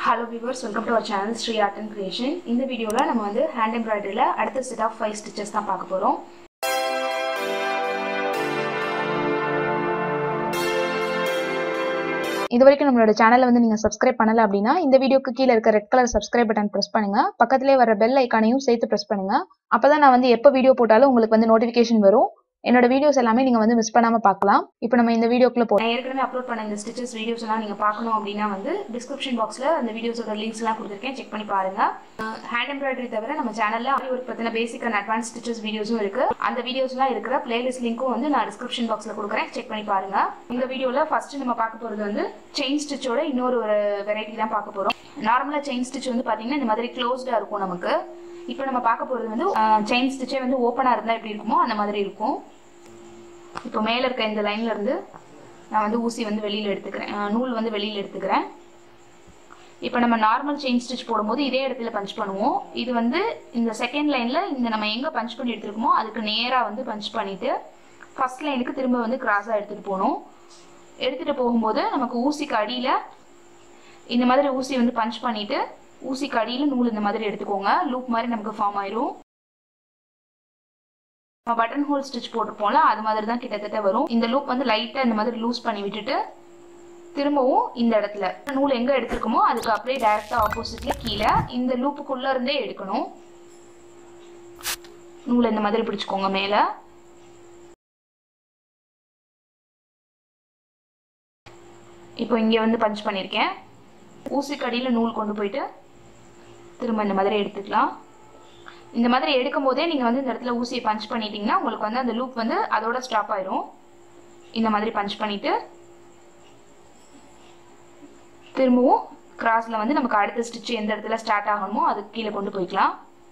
hello viewers welcome to our channel Sri art and creation இந்த வீடியோவில் நம்ம வந்து ஹேண்ட் எம்ப்ராய்டரியில் அடுத்த செட் ஆஃப் ஃபைவ் ஸ்டிச்சஸ் தான் பார்க்க போகிறோம் இது வரைக்கும் நம்மளோட சேனலை வந்து நீங்கள் சப்ஸ்கிரைப் பண்ணல அப்படின்னா இந்த வீடியோக்கு கீழே இருக்க red colour subscribe button press பண்ணுங்க பக்கத்திலே வர பெல் ஐக்கானையும் சேர்த்து ப்ரெஸ் பண்ணுங்க அப்பதான் நான் வந்து எப்போ வீடியோ போட்டாலும் உங்களுக்கு வந்து நோட்டிஃபிகேஷன் வரும் என்னோட வீடியோஸ் எல்லாமே நீங்க வந்து மிஸ் பண்ணாம பார்க்கலாம் இப்போ நம்ம இந்த வீடியோக்குள்ள போறோம் ஏற்கனவே அப்லோட் பண்ண இந்த ஸ்டிச்சஸ் வீடியோஸ் எல்லாம் நீங்க பார்க்கணும் அப்படின்னா வந்து டிஸ்கிரிப்ஷன் பாக்ஸ்ல அந்த வீடியோஸோட லிங்க்ஸ் எல்லாம் கொடுத்துருக்கேன் செக் பண்ணி பாருங்க ஹேண்ட் எம்ப்ராய்டரி தவிர நம்ம சேனல்ல ஆரி ஒர்க் பத்தின பேசிக் அண்ட் அட்வான்ஸ் ஸ்டிச்சஸ் வீடியோஸும் இருக்கு அந்த வீடியோஸ் எல்லாம் இருக்கிற பிளேலிஸ்ட் லிங்க்கும் வந்து நான் டிஸ்கிரிப்ஷன் பாக்ஸ்ல கொடுக்குறேன் செக் பண்ணி பாருங்க இந்த வீடியோல ஃபர்ஸ்ட் நம்ம பார்க்க போறது வந்து செயின் ஸ்டிச்சோட இன்னொரு ஒரு வெரைட்டி தான் பார்க்க போறோம் நார்மலா செயின் ஸ்டிச் வந்து பாத்தீங்கன்னா இந்த மாதிரி க்ளோஸ்டா இருக்கும் நமக்கு இப்போ நம்ம பார்க்க போறது வந்து செயின் ஸ்டிச்சே வந்து ஓப்பனா இருந்தா எப்படி இருக்குமோ அந்த மாதிரி இருக்கும் இப்போ மேலே இருக்க இந்த லைன்ல இருந்து நான் வந்து ஊசி வந்து வெளியில் எடுத்துக்கிறேன் நூல் வந்து வெளியில் எடுத்துக்கிறேன் இப்போ நம்ம நார்மல் செயின் ஸ்டிச் போடும்போது இதே இடத்துல பஞ்ச் பண்ணுவோம் இது வந்து இந்த செகண்ட் லைனில் இந்த நம்ம எங்கே பஞ்ச் பண்ணி எடுத்துருக்கோமோ அதுக்கு நேராக வந்து பஞ்ச் பண்ணிவிட்டு ஃபஸ்ட் லைனுக்கு திரும்ப வந்து கிராஸாக எடுத்துகிட்டு போகணும் எடுத்துகிட்டு போகும்போது நமக்கு ஊசிக்கு அடியில் இந்த மாதிரி ஊசி வந்து பஞ்ச் பண்ணிவிட்டு ஊசிக்கு அடியில் நூல் இந்த மாதிரி எடுத்துக்கோங்க லூப் மாதிரி நமக்கு ஃபார்ம் ஆயிரும் நம்ம பட்டன் ஹோல் ஸ்டிச் போட்டிருப்போம்ல அது மாதிரி தான் கிட்டத்தட்ட வரும் இந்த லூப் வந்து லைட்டாக இந்த மாதிரி லூஸ் பண்ணி விட்டுட்டு திரும்பவும் இந்த இடத்துல நூல் எங்கே எடுத்துருக்கோமோ அதுக்கு அப்படியே டைரெக்டாக ஆப்போசிட்ல கீழே இந்த லூப்புக்குள்ளே இருந்தே எடுக்கணும் நூலை இந்த மாதிரி பிடிச்சிக்கோங்க மேலே இப்போ இங்கே வந்து பஞ்ச் பண்ணியிருக்கேன் ஊசிக்கடியில் நூல் கொண்டு போயிட்டு திரும்ப இந்த மாதிரி எடுத்துக்கலாம் இந்த மாதிரி எடுக்கும் போதே நீங்கள் வந்து இந்த இடத்துல ஊசியை பஞ்ச் பண்ணிட்டீங்கன்னா உங்களுக்கு வந்து அந்த லூப் வந்து அதோட ஸ்டாப் ஆயிரும் இந்த மாதிரி பஞ்ச் பண்ணிட்டு திரும்பவும் கிராஸில் வந்து நமக்கு அடுத்த ஸ்டிச் எந்த இடத்துல ஸ்டார்ட் ஆகணுமோ அதுக்கு கீழே கொண்டு போய்க்கலாம்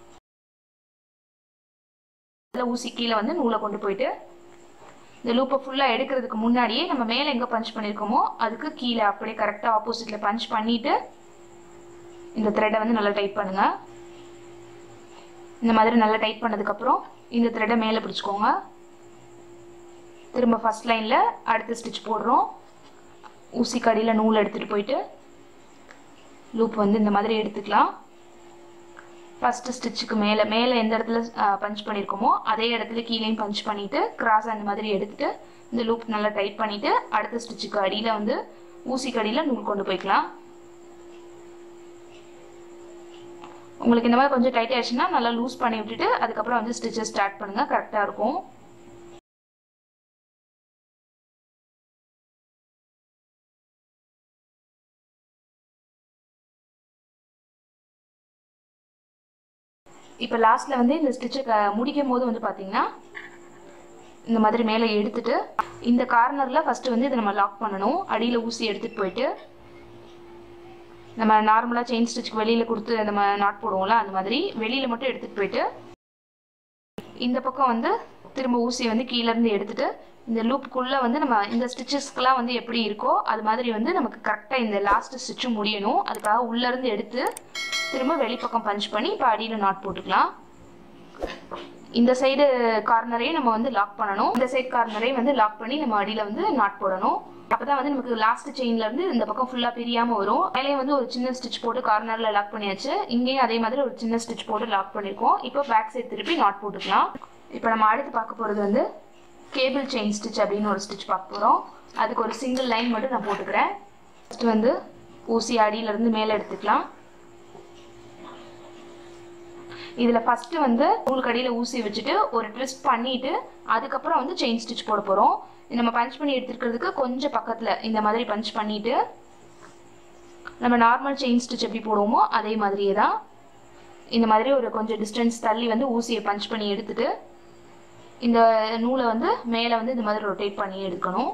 ஊசி கீழே வந்து நூலை கொண்டு போயிட்டு இந்த லூப்பை ஃபுல்லாக எடுக்கிறதுக்கு முன்னாடியே நம்ம மேலே எங்கே பஞ்ச் பண்ணியிருக்கோமோ அதுக்கு கீழே அப்படியே கரெக்டாக ஆப்போசிட்டில் பஞ்ச் பண்ணிவிட்டு இந்த த்ரெட்டை வந்து நல்லா டைட் பண்ணுங்கள் இந்த மாதிரி நல்லா டைட் பண்ணதுக்கப்புறம் இந்த த்ரெட்டை மேலே பிடிச்சிக்கோங்க திரும்ப ஃபஸ்ட் லைனில் அடுத்த ஸ்டிச் போடுறோம் ஊசி கடியில் நூல் எடுத்துகிட்டு போயிட்டு லூப் வந்து இந்த மாதிரி எடுத்துக்கலாம் ஃபஸ்ட்டு ஸ்டிச்சுக்கு மேலே மேலே எந்த இடத்துல பஞ்ச் பண்ணியிருக்கோமோ அதே இடத்துல கீழேயும் பஞ்ச் பண்ணிவிட்டு கிராஸ் அந்த மாதிரி எடுத்துகிட்டு இந்த லூப் நல்லா டைட் பண்ணிவிட்டு அடுத்த ஸ்டிச்சுக்கு அடியில் வந்து ஊசி கடியில் நூல் கொண்டு போய்க்கலாம் உங்களுக்கு இந்த மாதிரி கொஞ்சம் டைட் ஆயிடுச்சுன்னா நல்லா லூஸ் பண்ணி விட்டுட்டு அதுக்கப்புறம் வந்து ஸ்டிச்சஸ் ஸ்டார்ட் பண்ணுங்கள் கரெக்டாக இருக்கும் இப்போ லாஸ்ட்டில் வந்து இந்த ஸ்டிச்சை முடிக்கும் போது வந்து பார்த்தீங்கன்னா இந்த மாதிரி மேலே எடுத்துட்டு இந்த கார்னரில் ஃபஸ்ட்டு வந்து இதை நம்ம லாக் பண்ணணும் அடியில் ஊசி எடுத்துகிட்டு போயிட்டு நம்ம நார்மலாக செயின் ஸ்டிச்சுக்கு வெளியில் கொடுத்து நம்ம நாட் போடுவோம்ல அந்த மாதிரி வெளியில் மட்டும் எடுத்துகிட்டு போயிட்டு இந்த பக்கம் வந்து திரும்ப ஊசியை வந்து கீழேருந்து எடுத்துட்டு இந்த லூப்புக்குள்ளே வந்து நம்ம இந்த ஸ்டிச்சஸ்க்கெலாம் வந்து எப்படி இருக்கோ அது மாதிரி வந்து நமக்கு கரெக்டாக இந்த லாஸ்ட் ஸ்டிச்சும் முடியணும் அதுக்காக உள்ளேருந்து எடுத்து திரும்ப வெளிப்பக்கம் பஞ்ச் பண்ணி இப்போ அடியில் நாட் போட்டுக்கலாம் இந்த சைடு கார்னரையும் நம்ம வந்து லாக் பண்ணணும் இந்த சைடு கார்னரையும் வந்து லாக் பண்ணி நம்ம அடியில் வந்து நாட் போடணும் அப்பதான் வந்து நமக்கு லாஸ்ட் செயின்ல இருந்து இந்த பக்கம் ஃபுல்லா பிரியாம வரும் மேலேயும் வந்து ஒரு சின்ன ஸ்டிச் போட்டு கார்னர்ல லாக் பண்ணியாச்சு இங்கேயும் அதே மாதிரி ஒரு சின்ன ஸ்டிச் போட்டு லாக் பண்ணிருக்கோம் இப்போ பேக் சைடு திருப்பி நாட் போட்டுக்கலாம் இப்போ நம்ம அடுத்து பார்க்க போறது வந்து கேபிள் செயின் ஸ்டிச் அப்படின்னு ஒரு ஸ்டிச் பார்க்க போறோம் அதுக்கு ஒரு சிங்கிள் லைன் மட்டும் நான் போட்டுக்கிறேன் ஃபர்ஸ்ட் வந்து ஊசி அடியில இருந்து மேலே எடுத்துக்கலாம் இதில் ஃபஸ்ட்டு வந்து உங்களுக்கு அடியில் ஊசி வச்சுட்டு ஒரு ட்விஸ்ட் பண்ணிவிட்டு அதுக்கப்புறம் வந்து செயின் ஸ்டிச் போட போகிறோம் நம்ம பஞ்ச் பண்ணி எடுத்துக்கிறதுக்கு கொஞ்சம் பக்கத்தில் இந்த மாதிரி பஞ்ச் பண்ணிவிட்டு நம்ம நார்மல் செயின் ஸ்டிச் எப்படி போடுவோமோ அதே மாதிரியே தான் இந்த மாதிரி ஒரு கொஞ்சம் டிஸ்டன்ஸ் தள்ளி வந்து ஊசியை பஞ்ச் பண்ணி எடுத்துட்டு இந்த நூலை வந்து மேலே வந்து இந்த மாதிரி ரொட்டேட் பண்ணி எடுக்கணும்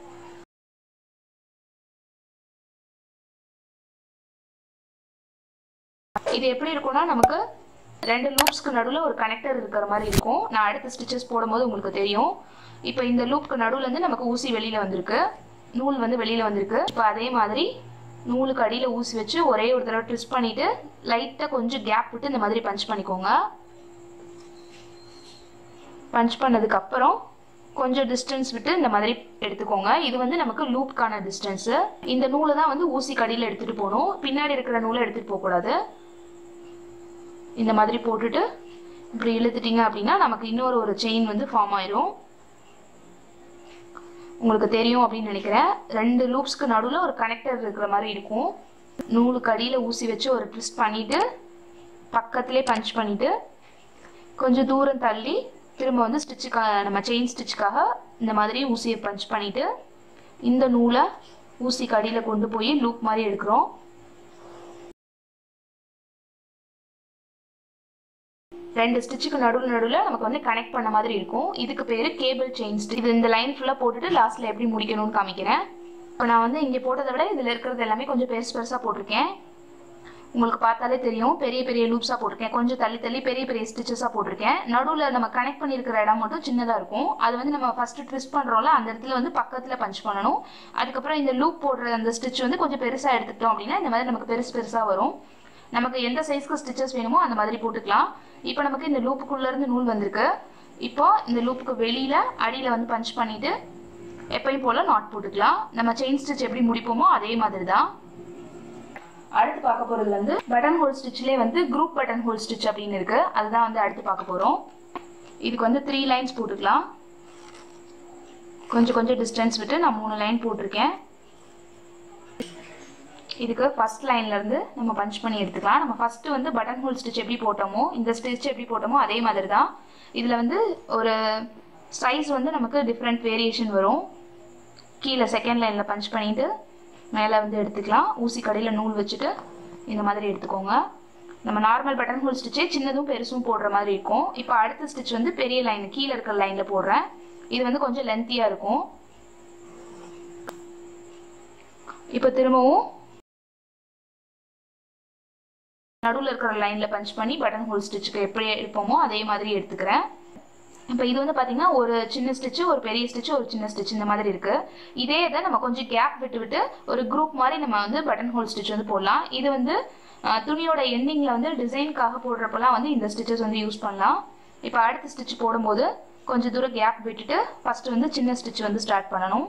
இது எப்படி இருக்கும்னா நமக்கு ரெண்டு லூப்ஸ்க்கு நடுவில் ஒரு கனெக்டர் இருக்கிற மாதிரி இருக்கும் நான் அடுத்த ஸ்டிச்சஸ் போடும்போது உங்களுக்கு தெரியும் இப்போ இந்த லூப்க்கு நடுவில் இருந்து நமக்கு ஊசி வெளியில் வந்திருக்கு நூல் வந்து வெளியில் வந்திருக்கு இப்போ அதே மாதிரி நூலுக்கு அடியில் ஊசி வச்சு ஒரே ஒரு தடவை ட்விஸ்ட் பண்ணிவிட்டு லைட்டாக கொஞ்சம் கேப் விட்டு இந்த மாதிரி பஞ்ச் பண்ணிக்கோங்க பஞ்ச் பண்ணதுக்கப்புறம் கொஞ்சம் டிஸ்டன்ஸ் விட்டு இந்த மாதிரி எடுத்துக்கோங்க இது வந்து நமக்கு லூப்க்கான டிஸ்டன்ஸு இந்த நூலை தான் வந்து ஊசி கடியில் எடுத்துகிட்டு போகணும் பின்னாடி இருக்கிற நூலை எடுத்துகிட்டு போகக்கூடாது இந்த மாதிரி போட்டுட்டு இப்படி இழுத்துட்டீங்க அப்படின்னா நமக்கு இன்னொரு ஒரு செயின் வந்து ஃபார்ம் ஆயிரும் உங்களுக்கு தெரியும் அப்படின்னு நினைக்கிறேன் ரெண்டு லூப்ஸ்க்கு நடுவில் ஒரு கனெக்டர் இருக்கிற மாதிரி இருக்கும் நூலுக்கு அடியில் ஊசி வச்சு ஒரு ட்விஸ்ட் பண்ணிவிட்டு பக்கத்துலேயே பஞ்ச் பண்ணிவிட்டு கொஞ்சம் தூரம் தள்ளி திரும்ப வந்து ஸ்டிச்சுக்காக நம்ம செயின் ஸ்டிச்சுக்காக இந்த மாதிரி ஊசியை பஞ்ச் பண்ணிவிட்டு இந்த நூலை ஊசிக்கு அடியில் கொண்டு போய் லூப் மாதிரி எடுக்கிறோம் ரெண்டு ஸ்டிச்சுக்கு நடுவில் நடுவில் நமக்கு வந்து கனெக்ட் பண்ண மாதிரி இருக்கும் இதுக்கு பேர் கேபிள் செயின் ஸ்டிச் இது இந்த லைன் ஃபுல்லாக போட்டுட்டு லாஸ்ட்டில் எப்படி முடிக்கணும்னு காமிக்கிறேன் இப்போ நான் வந்து இங்கே போட்டதை விட இதில் இருக்கிறது எல்லாமே கொஞ்சம் பெருசு பெருசாக போட்டிருக்கேன் உங்களுக்கு பார்த்தாலே தெரியும் பெரிய பெரிய லூப்ஸாக போட்டிருக்கேன் கொஞ்சம் தள்ளி தள்ளி பெரிய பெரிய ஸ்டிச்சஸாக போட்டிருக்கேன் நடுவில் நம்ம கனெக்ட் பண்ணியிருக்கிற இடம் மட்டும் சின்னதாக இருக்கும் அது வந்து நம்ம ஃபஸ்ட்டு ட்விஸ்ட் பண்ணுறோம்ல அந்த இடத்துல வந்து பக்கத்தில் பஞ்ச் பண்ணணும் அதுக்கப்புறம் இந்த லூப் போடுற அந்த ஸ்டிச் வந்து கொஞ்சம் பெருசாக எடுத்துக்கிட்டோம் அப்படின்னா இந்த மாதிரி நமக்கு பெருசு பெருசாக வரும் நமக்கு எந்த சைஸ்க்கு ஸ்டிச்சஸ் வேணுமோ அந்த மாதிரி போட்டுக்கலாம் இப்போ நமக்கு இந்த லூப்புக்குள்ளேருந்து நூல் வந்திருக்கு இப்போ இந்த லூப்புக்கு வெளியில் அடியில் வந்து பஞ்ச் பண்ணிவிட்டு எப்பயும் போல் நாட் போட்டுக்கலாம் நம்ம செயின் ஸ்டிச் எப்படி முடிப்போமோ அதே மாதிரி தான் அடுத்து பார்க்க போகிறது வந்து பட்டன் ஹோல் ஸ்டிச்லேயே வந்து குரூப் பட்டன் ஹோல் ஸ்டிச் அப்படின்னு இருக்கு அதுதான் வந்து அடுத்து பார்க்க போகிறோம் இதுக்கு வந்து த்ரீ லைன்ஸ் போட்டுக்கலாம் கொஞ்சம் கொஞ்சம் டிஸ்டன்ஸ் விட்டு நான் மூணு லைன் போட்டிருக்கேன் இதுக்கு ஃபர்ஸ்ட் லைன்லேருந்து நம்ம பஞ்ச் பண்ணி எடுத்துக்கலாம் நம்ம ஃபஸ்ட்டு வந்து பட்டன் ஹோல் ஸ்டிச் எப்படி போட்டோமோ இந்த ஸ்டிச் எப்படி போட்டோமோ அதே மாதிரி தான் இதில் வந்து ஒரு சைஸ் வந்து நமக்கு டிஃப்ரெண்ட் வேரியேஷன் வரும் கீழே செகண்ட் லைனில் பஞ்ச் பண்ணிவிட்டு மேலே வந்து எடுத்துக்கலாம் ஊசி கடையில் நூல் வச்சுட்டு இந்த மாதிரி எடுத்துக்கோங்க நம்ம நார்மல் பட்டன் ஹோல் ஸ்டிச்சே சின்னதும் பெருசும் போடுற மாதிரி இருக்கும் இப்போ அடுத்த ஸ்டிச் வந்து பெரிய லைன் கீழே இருக்கிற லைனில் போடுறேன் இது வந்து கொஞ்சம் லென்த்தியாக இருக்கும் இப்போ திரும்பவும் நடுவில் இருக்கிற லைனில் பஞ்ச் பண்ணி பட்டன் ஹோல் ஸ்டிச்சுக்கு எப்படி எடுப்போமோ அதே மாதிரி எடுத்துக்கிறேன் இப்போ இது வந்து பார்த்தீங்கன்னா ஒரு சின்ன ஸ்டிச்சு ஒரு பெரிய ஸ்டிச்சு ஒரு சின்ன ஸ்டிச் இந்த மாதிரி இருக்கு இதே இதை நம்ம கொஞ்சம் கேப் விட்டு விட்டு ஒரு குரூப் மாதிரி நம்ம வந்து பட்டன் ஹோல் ஸ்டிச் வந்து போடலாம் இது வந்து துணியோட எண்டிங்கில் வந்து டிசைனுக்காக போடுறப்பெல்லாம் வந்து இந்த ஸ்டிச்சஸ் வந்து யூஸ் பண்ணலாம் இப்போ அடுத்த ஸ்டிச் போடும்போது கொஞ்சம் தூரம் கேப் விட்டுட்டு ஃபர்ஸ்ட் வந்து சின்ன ஸ்டிச் வந்து ஸ்டார்ட் பண்ணணும்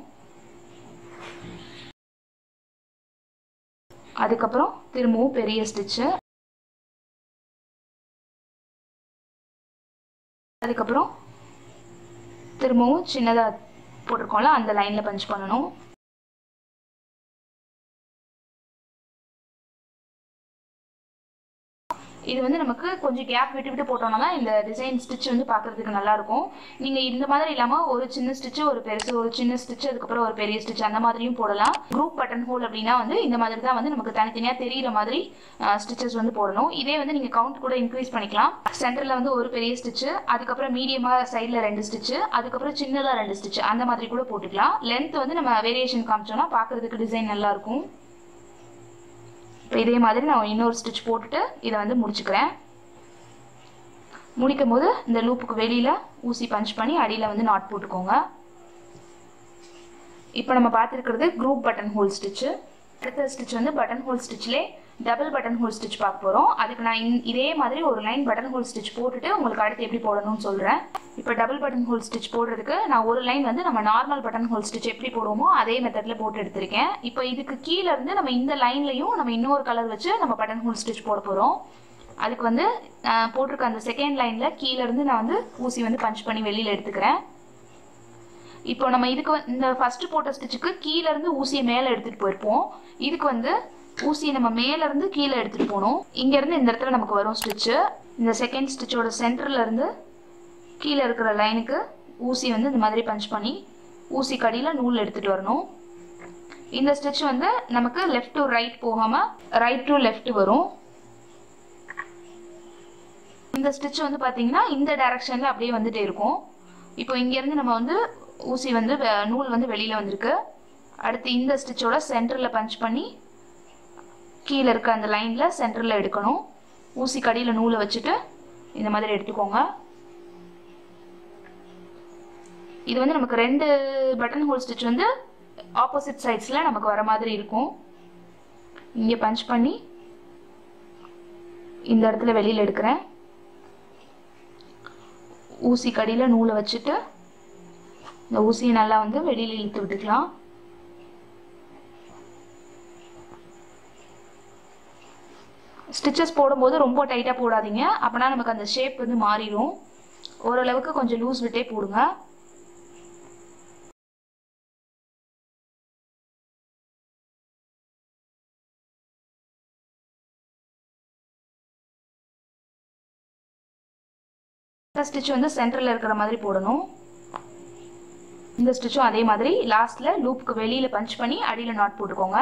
அதுக்கப்புறம் திரும்பவும் பெரிய ஸ்டிச்சு அதுக்கப்புறம் திரும்பவும் சின்னதாக போட்டிருக்கோம்ல அந்த லைனில் பஞ்ச் பண்ணணும் இது வந்து நமக்கு கொஞ்சம் கேப் விட்டு விட்டு போட்டோம்னா தான் இந்த டிசைன் ஸ்டிச் வந்து பார்க்கறதுக்கு நல்லா இருக்கும் நீங்கள் இந்த மாதிரி இல்லாமல் ஒரு சின்ன ஸ்டிச்சு ஒரு பெருசு ஒரு சின்ன ஸ்டிச் அதுக்கப்புறம் ஒரு பெரிய ஸ்டிச் அந்த மாதிரியும் போடலாம் குரூப் பட்டன் ஹோல் அப்படின்னா வந்து இந்த மாதிரி தான் வந்து நமக்கு தனித்தனியாக தெரிகிற மாதிரி ஸ்டிச்சஸ் வந்து போடணும் இதே வந்து நீங்கள் கவுண்ட் கூட இன்க்ரீஸ் பண்ணிக்கலாம் சென்டரில் வந்து ஒரு பெரிய ஸ்டிச்சு அதுக்கப்புறம் மீடியமாக சைடில் ரெண்டு ஸ்டிச்சு அதுக்கப்புறம் சின்னதாக ரெண்டு ஸ்டிச் அந்த மாதிரி கூட போட்டுக்கலாம் லென்த் வந்து நம்ம வேரியேஷன் காமிச்சோம்னா பார்க்கறதுக்கு டிசைன் நல்லா இருக்கும் இப்போ இதே மாதிரி நான் இன்னொரு ஸ்டிச் போட்டுட்டு இதை வந்து முடிச்சுக்கிறேன் முடிக்கும் போது இந்த லூப்புக்கு வெளியில் ஊசி பஞ்ச் பண்ணி அடியில் வந்து நாட் போட்டுக்கோங்க இப்போ நம்ம பார்த்துருக்கிறது குரூப் பட்டன் ஹோல் ஸ்டிச்சு அடுத்த ஸ்டிச் வந்து பட்டன் ஹோல் ஸ்டிச்லே டபுள் பட்டன் ஹோல் ஸ்டிச் பார்க்க போகிறோம் அதுக்கு நான் இந் இதே மாதிரி ஒரு லைன் பட்டன் ஹோல் ஸ்டிச் போட்டுட்டு உங்களுக்கு அடுத்து எப்படி போடணும்னு சொல்கிறேன் இப்போ டபுள் பட்டன் ஹோல் ஸ்டிச் போடுறதுக்கு நான் ஒரு லைன் வந்து நம்ம நார்மல் பட்டன் ஹோல் ஸ்டிச் எப்படி போடுவோமோ அதே மெத்தடில் போட்டு எடுத்திருக்கேன் இப்போ இதுக்கு கீழே இருந்து நம்ம இந்த லைன்லையும் நம்ம இன்னொரு கலர் வச்சு நம்ம பட்டன் ஹோல் ஸ்டிச் போட போகிறோம் அதுக்கு வந்து நான் போட்டிருக்க அந்த செகண்ட் லைனில் கீழே இருந்து நான் வந்து ஊசி வந்து பஞ்ச் பண்ணி வெளியில் எடுத்துக்கிறேன் இப்போ நம்ம இதுக்கு வந்து இந்த ஃபர்ஸ்ட் போட்ட ஸ்டிச்சுக்கு கீழே இருந்து ஊசியை மேலே எடுத்துகிட்டு போயிருப்போம் இதுக்கு வந்து ஊசியை நம்ம மேல இருந்து கீழே எடுத்துகிட்டு போகணும் இங்கேருந்து இந்த இடத்துல நமக்கு வரும் ஸ்டிச்சு இந்த செகண்ட் ஸ்டிச்சோட சென்டர்ல இருந்து கீழே இருக்கிற லைனுக்கு ஊசி வந்து இந்த மாதிரி பஞ்ச் பண்ணி ஊசி கடியில் நூல் எடுத்துகிட்டு வரணும் இந்த ஸ்டிச் வந்து நமக்கு லெஃப்ட் டு ரைட் போகாமல் ரைட் டு லெஃப்ட் வரும் இந்த ஸ்டிச் வந்து பார்த்தீங்கன்னா இந்த டைரக்ஷனில் அப்படியே வந்துட்டே இருக்கும் இப்போ இங்கேருந்து நம்ம வந்து ஊசி வந்து வெ- நூல் வந்து வெளியில் வந்திருக்கு அடுத்து இந்த ஸ்டிச்சோட சென்டரில் பஞ்ச் பண்ணி கீழே இருக்க அந்த லைனில் சென்டரில் எடுக்கணும் ஊசி கடியில் நூலை வச்சுட்டு இந்த மாதிரி எடுத்துக்கோங்க இது வந்து நமக்கு ரெண்டு பட்டன் ஹோல் ஸ்டிச் வந்து ஆப்போசிட் சைட்ஸில் நமக்கு வர மாதிரி இருக்கும் இங்கே பஞ்ச் பண்ணி இந்த இடத்துல வெளியில் எடுக்கிறேன் ஊசி கடியில் நூலை வச்சுட்டு இந்த ஊசியை நல்லா வந்து வெளியில் இழுத்து விட்டுக்கலாம் ஸ்டிச்சஸ் போடும்போது ரொம்ப டைட்டாக போடாதீங்க அப்போனா நமக்கு அந்த ஷேப் வந்து மாறிடும் ஓரளவுக்கு கொஞ்சம் லூஸ் விட்டே போடுங்க ஸ்டிச் வந்து சென்டரில் இருக்கிற மாதிரி போடணும் இந்த ஸ்டிச்சும் அதே மாதிரி லாஸ்ட்ல லூப்புக்கு வெளியில பஞ்ச் பண்ணி அடியில நாட் போட்டுக்கோங்க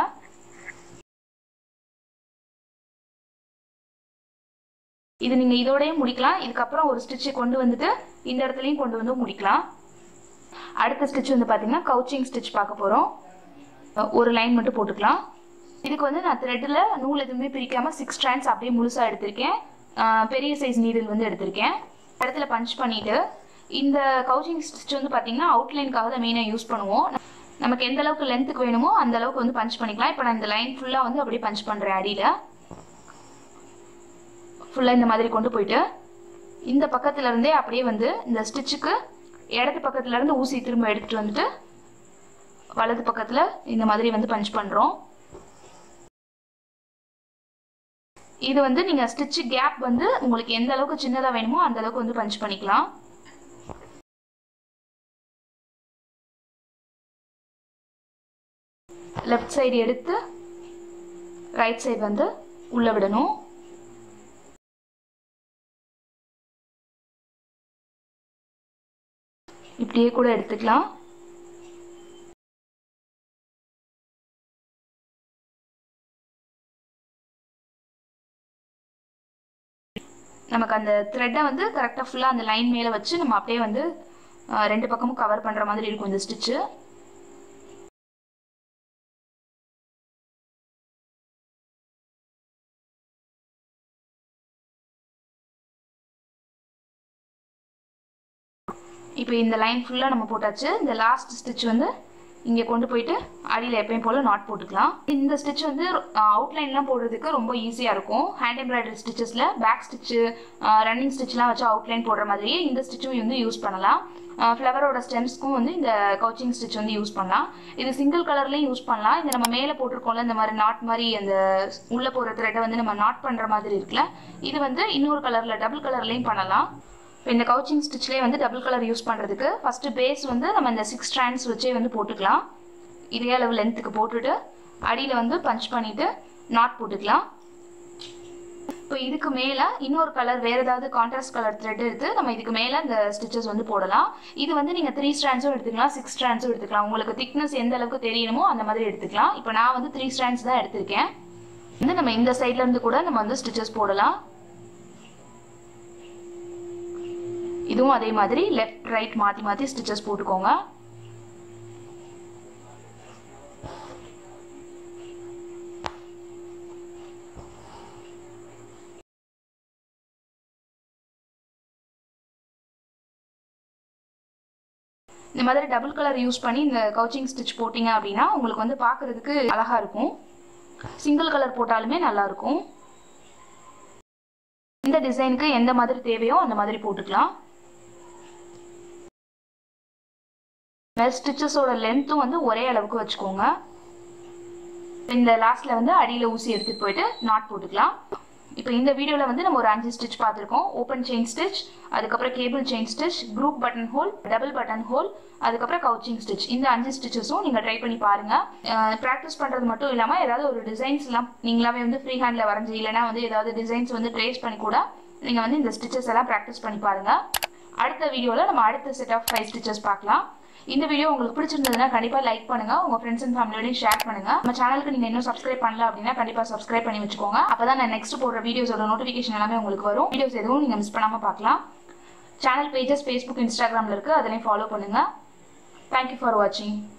இது நீங்க இதோடயும் முடிக்கலாம் இதுக்கப்புறம் ஒரு ஸ்டிச்சை கொண்டு வந்துட்டு இந்த இடத்துலயும் கொண்டு வந்து முடிக்கலாம் அடுத்த ஸ்டிச் வந்து பாத்தீங்கன்னா கவுச்சிங் ஸ்டிச் பார்க்க போறோம் ஒரு லைன் மட்டும் போட்டுக்கலாம் இதுக்கு வந்து நான் த்ரெட்டில் நூல் எதுவுமே பிரிக்காம சிக்ஸ் ஸ்ட்ராண்ட்ஸ் அப்படியே முழுசா எடுத்திருக்கேன் பெரிய சைஸ் நீடில் வந்து எடுத்திருக்கேன் இடத்துல பஞ்ச் பண்ணிட்டு இந்த கவுச்சிங் ஸ்டிச் வந்து பார்த்தீங்கன்னா அவுட்லைனுக்காக தான் மெயினாக யூஸ் பண்ணுவோம் நமக்கு எந்த அளவுக்கு லென்த்துக்கு வேணுமோ அந்த அளவுக்கு வந்து பஞ்ச் பண்ணிக்கலாம் இப்போ நான் இந்த லைன் ஃபுல்லாக வந்து அப்படியே பஞ்ச் பண்ணுறேன் அடியில் ஃபுல்லாக இந்த மாதிரி கொண்டு போயிட்டு இந்த பக்கத்துல இருந்தே அப்படியே வந்து இந்த ஸ்டிச்சுக்கு இடது பக்கத்துல இருந்து ஊசி திரும்ப எடுத்துட்டு வந்துட்டு வலது பக்கத்துல இந்த மாதிரி வந்து பஞ்ச் பண்றோம் இது வந்து நீங்க ஸ்டிச் கேப் வந்து உங்களுக்கு எந்த அளவுக்கு சின்னதா வேணுமோ அந்த அளவுக்கு வந்து பஞ்ச் பண்ணிக்கலாம் லெஃப்ட் சைடு எடுத்து ரைட் சைடு வந்து உள்ள விடணும் இப்படியே கூட எடுத்துக்கலாம் நமக்கு அந்த த்ரெட்டை வந்து கரெக்டாக ஃபுல்லாக அந்த லைன் மேலே வச்சு நம்ம அப்படியே வந்து ரெண்டு பக்கமும் கவர் பண்ணுற மாதிரி இருக்கும் இந்த ஸ்டிச்சு இப்போ இந்த லைன் ஃபுல்லாக நம்ம போட்டாச்சு இந்த லாஸ்ட் ஸ்டிச் வந்து இங்கே கொண்டு போயிட்டு அடியில் எப்பயும் போல் நாட் போட்டுக்கலாம் இந்த ஸ்டிச் வந்து அவுட்லைன்லாம் போடுறதுக்கு ரொம்ப ஈஸியாக இருக்கும் ஹேண்ட் எம்ப்ராய்டரி ஸ்டிச்சஸில் பேக் ஸ்டிச்சு ரன்னிங் ஸ்டிச்லாம் வச்சு அவுட்லைன் போடுற மாதிரியே இந்த ஸ்டிச்சும் வந்து யூஸ் பண்ணலாம் ஃப்ளவரோட ஸ்டெம்ஸ்க்கும் வந்து இந்த கவுச்சிங் ஸ்டிச் வந்து யூஸ் பண்ணலாம் இது சிங்கிள் கலர்லேயும் யூஸ் பண்ணலாம் இந்த நம்ம மேலே போட்டிருக்கோம்ல இந்த மாதிரி நாட் மாதிரி அந்த உள்ளே போகிற த்ரெட்டை வந்து நம்ம நாட் பண்ணுற மாதிரி இருக்குல்ல இது வந்து இன்னொரு கலரில் டபுள் கலர்லேயும் பண்ணலாம் இப்போ இந்த கவுச்சிங் ஸ்டிச்லேயே வந்து டபுள் கலர் யூஸ் பண்ணுறதுக்கு ஃபஸ்ட்டு பேஸ் வந்து நம்ம இந்த சிக்ஸ் ஸ்ட்ராண்ட்ஸ் வச்சே வந்து போட்டுக்கலாம் இதே அளவு லென்த்துக்கு போட்டுட்டு அடியில் வந்து பஞ்ச் பண்ணிவிட்டு நாட் போட்டுக்கலாம் இப்போ இதுக்கு மேலே இன்னொரு கலர் வேறு ஏதாவது கான்ட்ராஸ்ட் கலர் த்ரெட் எடுத்து நம்ம இதுக்கு மேலே இந்த ஸ்டிச்சஸ் வந்து போடலாம் இது வந்து நீங்கள் த்ரீ ஸ்ட்ராண்ட்ஸும் எடுத்துக்கலாம் சிக்ஸ் ஸ்ட்ராண்ட்ஸும் எடுத்துக்கலாம் உங்களுக்கு திக்னஸ் எந்த அளவுக்கு தெரியணுமோ அந்த மாதிரி எடுத்துக்கலாம் இப்போ நான் வந்து த்ரீ ஸ்ட்ராண்ட்ஸ் தான் எடுத்திருக்கேன் வந்து நம்ம இந்த சைட்லேருந்து கூட நம்ம வந்து ஸ்டிச்சஸ் போடலாம் இதுவும் அதே மாதிரி லெஃப்ட் ரைட் மாற்றி மாற்றி ஸ்டிச்சஸ் போட்டுக்கோங்க இந்த மாதிரி டபுள் கலர் யூஸ் பண்ணி இந்த கவுச்சிங் ஸ்டிச் போட்டிங்க அப்படின்னா உங்களுக்கு வந்து பார்க்குறதுக்கு அழகாக இருக்கும் சிங்கிள் கலர் போட்டாலுமே நல்லா இருக்கும் இந்த டிசைனுக்கு எந்த மாதிரி தேவையோ அந்த மாதிரி போட்டுக்கலாம் ஸ்டிச்சஸோட லென்த்தும் வந்து ஒரே அளவுக்கு வச்சுக்கோங்க இந்த லாஸ்ட்ல வந்து அடியில் ஊசி எடுத்துட்டு போயிட்டு நாட் போட்டுக்கலாம் இப்போ இந்த வீடியோவில் வந்து நம்ம ஒரு அஞ்சு ஸ்டிச் பார்த்துருக்கோம் ஓப்பன் செயின் ஸ்டிச் அதுக்கப்புறம் cable chain stitch group button hole double button hole அதுக்கப்புறம் கவுச்சிங் ஸ்டிச் இந்த அஞ்சு ஸ்டிச்சஸும் நீங்கள் ட்ரை பண்ணி பாருங்கள் ப்ராக்டிஸ் பண்ணுறது மட்டும் இல்லாமல் ஏதாவது ஒரு டிசைன்ஸ்லாம் நீங்களாவே வந்து ஃப்ரீ ஹேண்டில் வரைஞ்சி இல்லைனா வந்து ஏதாவது டிசைன்ஸ் வந்து ட்ரேஸ் பண்ணி கூட நீங்கள் வந்து இந்த ஸ்டிச்சஸ் எல்லாம் ப்ராக்டிஸ் பண்ணி பாருங்கள் அடுத்த வீடியோவில் நம்ம அடுத்த செட் ஆஃப் ஃபைவ் ஸ்டிச்சஸ் பார்க்கலாம் இந்த வீடியோ உங்களுக்கு பிடிச்சிருந்ததுன்னா கண்டிப்பாக லைக் பண்ணுங்க உங்க ஃப்ரெண்ட்ஸ் அண்ட் ஃபேமிலியோடையும் ஷேர் பண்ணுங்க நம்ம சேனலுக்கு நீங்க இன்னும் சப்ஸ்கிரைப் பண்ணல அப்படின்னா கண்டிப்பா சப்ஸ்கிரைப் பண்ணி வச்சுக்கோங்க அப்பதான் நான் நெக்ஸ்ட் போடுற வீடியோஸோட நோட்டிஃபிகேஷன் எல்லாமே உங்களுக்கு வரும் வீடியோஸ் எதுவும் நீங்க மிஸ் பண்ணாம பார்க்கலாம் சேனல் பேஜஸ் ஃபேஸ்புக் இன்ஸ்டாகிராம்ல இருக்கு அதிலையும் ஃபாலோ பண்ணுங்க தேங்க்யூ ஃபார் வாட்சிங்